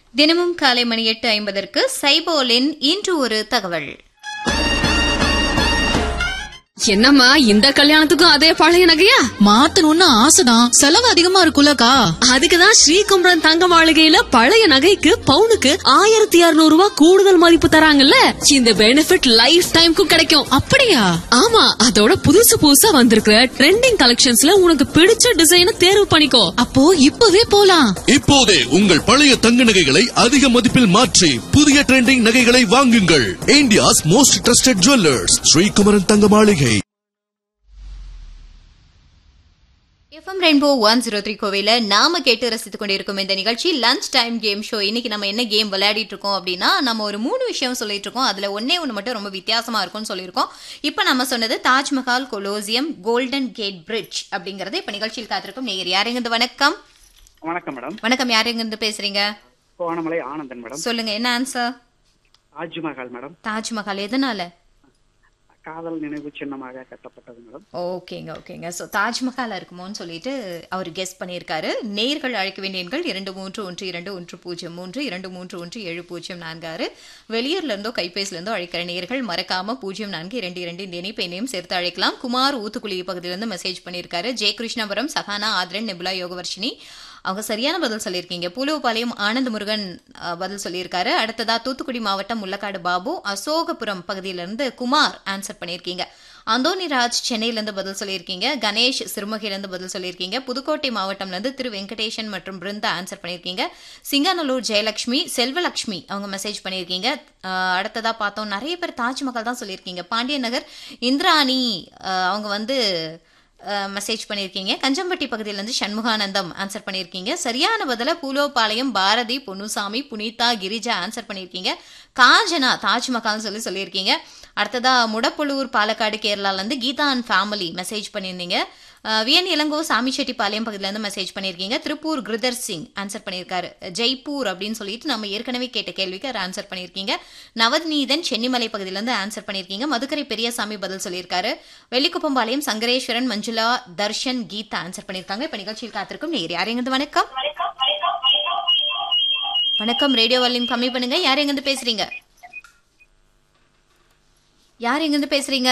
தினமும் காலை மணி எட்டு ஐம்பதற்கு சைபோலின் இன்று ஒரு தகவல் என்னம்மா இந்த கல்யாணத்துக்கும் அதே பழைய நகையா மாத்தணும்னு ஆசைதான் செலவு அதிகமா இருக்குல்லக்கா அதுக்குதான் ஸ்ரீகுமரன் தங்க மாளிகையில பழைய நகைக்கு பவுனுக்கு ஆயிரத்தி இருநூறு ரூபாய் கூடுதல் மதிப்பு தராங்கல்ல இந்த பெனிஃபிட் லைஃப் டைம்க்கும் கிடைக்கும் அப்படியா ஆமா அதோட புதுசு புதுசா வந்திருக்கிற ட்ரெண்டிங் கலெக்ஷன்ஸ்ல உனக்கு பிடிச்ச டிசைனை தேர்வு பண்ணிக்கோ அப்போ இப்பவே போலாம் இப்போதே உங்கள் பழைய தங்க நகைகளை அதிக மதிப்பில் மாற்றி புதிய ட்ரெண்டிங் நகைகளை வாங்குங்கள் India's most trusted jewellers Srikumaran Thanga Maligai FM rainbow one zero three கோவில நாம கேட்டு ரசித்துக் கொண்டிருக்கும் இந்த நிகழ்ச்சி லஞ்ச் டைம் கேம் ஷோ இன்னைக்கு நம்ம என்ன கேம் விளையாடிட்டு இருக்கோம் அப்படின்னா நம்ம ஒரு மூணு விஷயம் சொல்லிட்டு இருக்கோம் அதுல ஒன்னே ஒன்று மட்டும் ரொம்ப வித்தியாசமா இருக்கும்னு சொல்லியிருக்கோம் இப்போ நம்ம சொன்னது Taj Mahal Colosseum Golden Gate Bridge அப்படிங்கறது இப்ப நிகழ்ச்சியில் காத்திருக்கும் நேயர் யாருங்க வணக்கம் வணக்கம் மேடம் வணக்கம் யாருங்க இருந்து பேசுறீங்க கோணமலை ஆனந்தன் மேடம் சொல்லுங்க என்ன ஆன்சர் தாஜ்மஹால் மேடம் தாஜ்மஹால் எதனால காதல் நினைவு சின்னமாக கட்டப்பட்டது மேடம் ஓகேங்க ஓகேங்க ஸோ தாஜ்மஹால் இருக்குமோன்னு சொல்லிட்டு அவர் கெஸ் பண்ணியிருக்காரு நேர்கள் அழைக்க வேண்டிய எண்கள் இரண்டு மூன்று ஒன்று இரண்டு ஒன்று பூஜ்ஜியம் மூன்று இரண்டு மூன்று ஒன்று ஏழு பூஜ்ஜியம் நான்கு ஆறு வெளியூர்ல இருந்தோ கைபேசில இருந்தோ அழைக்கிற நேர்கள் மறக்காம பூஜ்ஜியம் நான்கு இரண்டு இரண்டு இந்த இணைப்பு எண்ணையும் சேர்த்து அழைக்கலாம் குமார் ஊத்துக்குழி பகுதியிலிருந்து மெசேஜ் பண்ணியிருக்காரு ஜெய கிருஷ்ணபுரம் சகானா ஆத்ரன் நெபுலா யோகவர்ஷினி அவங்க சரியான பதில் சொல்லியிருக்கீங்க பூலுவபாளையம் ஆனந்த முருகன் அஹ், பதில் சொல்லியிருக்காரு அடுத்ததா தூத்துக்குடி மாவட்டம் முள்ளக்காடு பாபு அசோகபுரம் பகுதியிலிருந்து குமார் ஆன்சர் பண்ணியிருக்கீங்க அந்தோனிராஜ் சென்னையிலேருந்து பதில் சொல்லியிருக்கீங்க கணேஷ் சிறுமுகையிலேருந்து பதில் சொல்லியிருக்கீங்க புதுக்கோட்டை மாவட்டம்லேருந்து திரு வெங்கடேஷன் மற்றும் பிருந்தா ஆன்சர் பண்ணியிருக்கீங்க சிங்காநல்லூர் ஜெயலட்சுமி செல்வலட்சுமி அவங்க மெசேஜ் பண்ணியிருக்கீங்க அஹ், அடுத்ததா பார்த்தோம் நிறைய பேர் தாஜ்மஹால் தான் சொல்லியிருக்கீங்க பாண்டியன் நகர் இந்திராணி அஹ், அவங்க வந்து மெசேஜ் பண்ணியிருக்கீங்க கஞ்சம்பட்டி பகுதியிலேருந்து சண்முகானந்தம் ஆன்சர் பண்ணியிருக்கீங்க சரியான பதில பூலோபாளையம் பாரதி பொன்னுசாமி புனிதா கிரிஜா ஆன்சர் பண்ணியிருக்கீங்க காஞ்சனா தாஜ்மஹால்னு சொல்லி சொல்லியிருக்கீங்க அடுத்ததா முடப்புலூர் பாலக்காடு கேரளாலேருந்து கீதா அண்ட் ஃபேமிலி மெசேஜ் பண்ணியிருந்தீங்க அஹ், விஎன் இளங்கோ சாமிச்செட்டிப்பாளையம் பகுதியிலேருந்து மெசேஜ் பண்ணியிருக்கீங்க திருப்பூர் கிருதர் சிங் ஆன்சர் பண்ணியிருக்காரு ஜெய்ப்பூர் அப்படின்னு சொல்லிட்டு நம்ம ஏற்கனவே கேட்ட கேள்விக்கு அவர் ஆன்சர் பண்ணியிருக்கீங்க நவநீதன் சென்னிமலை பகுதியிலேருந்து ஆன்சர் பண்ணியிருக்கீங்க மதுக்கரை பெரியசாமி பதில் சொல்லியிருக்காரு வெள்ளிக்குப்பம்பாளையம் சங்கரேஸ்வரன் மஞ்சுளா தர்ஷன் கீதா ஆன்சர் பண்ணியிருக்காங்க இப்போ நிகழ்ச்சியில் காத்திருக்கும் நேர் யாரெங்கிருந்து வணக்கம் வணக்கம் ரேடியோ வால்யூம் கம்மி பண்ணுங்க யார் எங்கிருந்து பேசுறீங்க யார் எங்கிருந்து பேசுறீங்க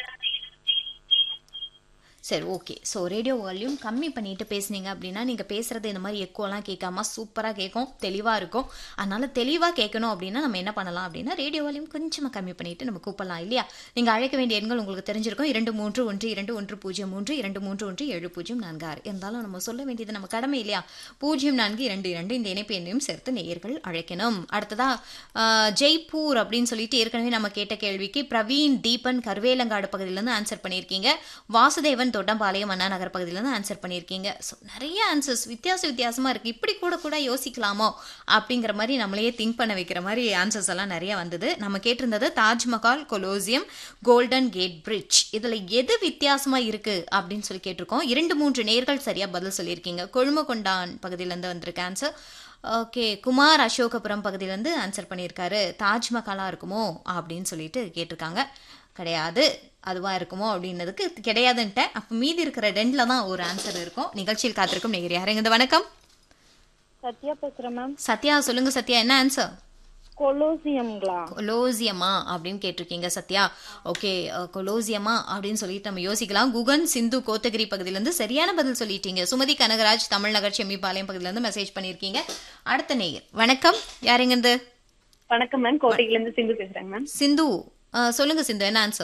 சரி ஓகே ஸோ ரேடியோ வால்யூம் கம்மி பண்ணிட்டு பேசுனீங்க அப்படின்னா நீங்கள் பேசுறது இந்த மாதிரி எக்கோலாம் கேட்காம சூப்பராக கேட்கும் தெளிவாக இருக்கும் அதனால தெளிவாக கேட்கணும் அப்படின்னா நம்ம என்ன பண்ணலாம் அப்படின்னா ரேடியோ வால்யூம் கொஞ்சமாக கம்மி பண்ணிட்டு நம்ம கூப்பிடலாம் இல்லையா நீங்கள் அழைக்க வேண்டிய எண்கள் உங்களுக்கு தெரிஞ்சிருக்கும் இரண்டு மூன்று ஒன்று இரண்டு ஒன்று பூஜ்ஜியம் மூன்று இரண்டு மூன்று ஒன்று ஏழு பூஜ்ஜியம் நான்கு ஆறு இருந்தாலும் நம்ம சொல்ல வேண்டியது நம்ம கடமை இல்லையா பூஜ்ஜியம் நான்கு இரண்டு இரண்டு இந்த இணைப்பு எண்ணையும் சேர்த்து நேயர்கள் அழைக்கணும் அடுத்ததா ஆஹ், ஜெய்ப்பூர் அப்படின்னு சொல்லிட்டு ஏற்கனவே நம்ம கேட்ட கேள்விக்கு பிரவீன் தீபன் கருவேலங்காடு பகுதியிலேருந்து ஆன்சர் பண்ணியிருக்கீங்க வாசுதேவன் தொட்டம்பாளையம் அண்ணா நகர் பகுதியிலேருந்து ஆன்சர் பண்ணியிருக்கீங்க ஸோ நிறைய ஆன்சர்ஸ் வித்தியாச வித்தியாசமாக இருக்குது இப்படி கூட கூட யோசிக்கலாமோ அப்படிங்கிற மாதிரி நம்மளையே திங்க் பண்ண வைக்கிற மாதிரி ஆன்சர்ஸ் எல்லாம் நிறைய வந்தது நம்ம கேட்டிருந்தது Taj Mahal Colosseum Golden Gate Bridge இதில் எது வித்தியாசமாக இருக்குது அப்படின்னு சொல்லி கேட்டிருக்கோம் இரண்டு மூன்று நேர்கள் சரியாக பதில் சொல்லியிருக்கீங்க கொழுமகொண்டான் பகுதியிலேருந்து வந்திருக்கு ஆன்சர் ஓகே குமார் அசோகபுரம் பகுதியிலேருந்து ஆன்சர் பண்ணியிருக்காரு தாஜ்மஹாலாக இருக்குமோ அப்படின்னு சொல்லிட்டு கேட்டிருக்காங்க கிடையாது அதுவா இருக்குமோ அப்படின்னதுக்கு கிடையாதுன்ட்டேன் அப்போ மீதி இருக்கிற ரெண்டில் தான் ஒரு ஆன்சர் இருக்கும் நிகழ்ச்சியில் காத்திருக்கும் நேயர் யாருங்க வணக்கம் சத்யா பேசுறேன் மேம் சத்யா சொல்லுங்க சத்யா என்ன ஆன்சர் கொலோசியம்ங்களா கொலோசியமா அப்படின்னு கேட்டிருக்கீங்க சத்யா ஓகே கொலோசியமா அப்படின்னு சொல்லிட்டு நம்ம யோசிக்கலாம் குகன் சிந்து கோத்தகிரி பகுதியிலேருந்து சரியான பதில் சொல்லிட்டீங்க சுமதி கனகராஜ் தமிழ்நகர் செம்மிபாளையம் பகுதியிலேருந்து மெசேஜ் பண்ணியிருக்கீங்க அடுத்த நேயர் வணக்கம் யாருங்க இருந்து வணக்கம் மேம் கோட்டையில இருந்து சிந்து பேசுறேங்க மேம் சிந்து அஹ், சொல்லுங்க சிந்து என்ன ஆன்சர்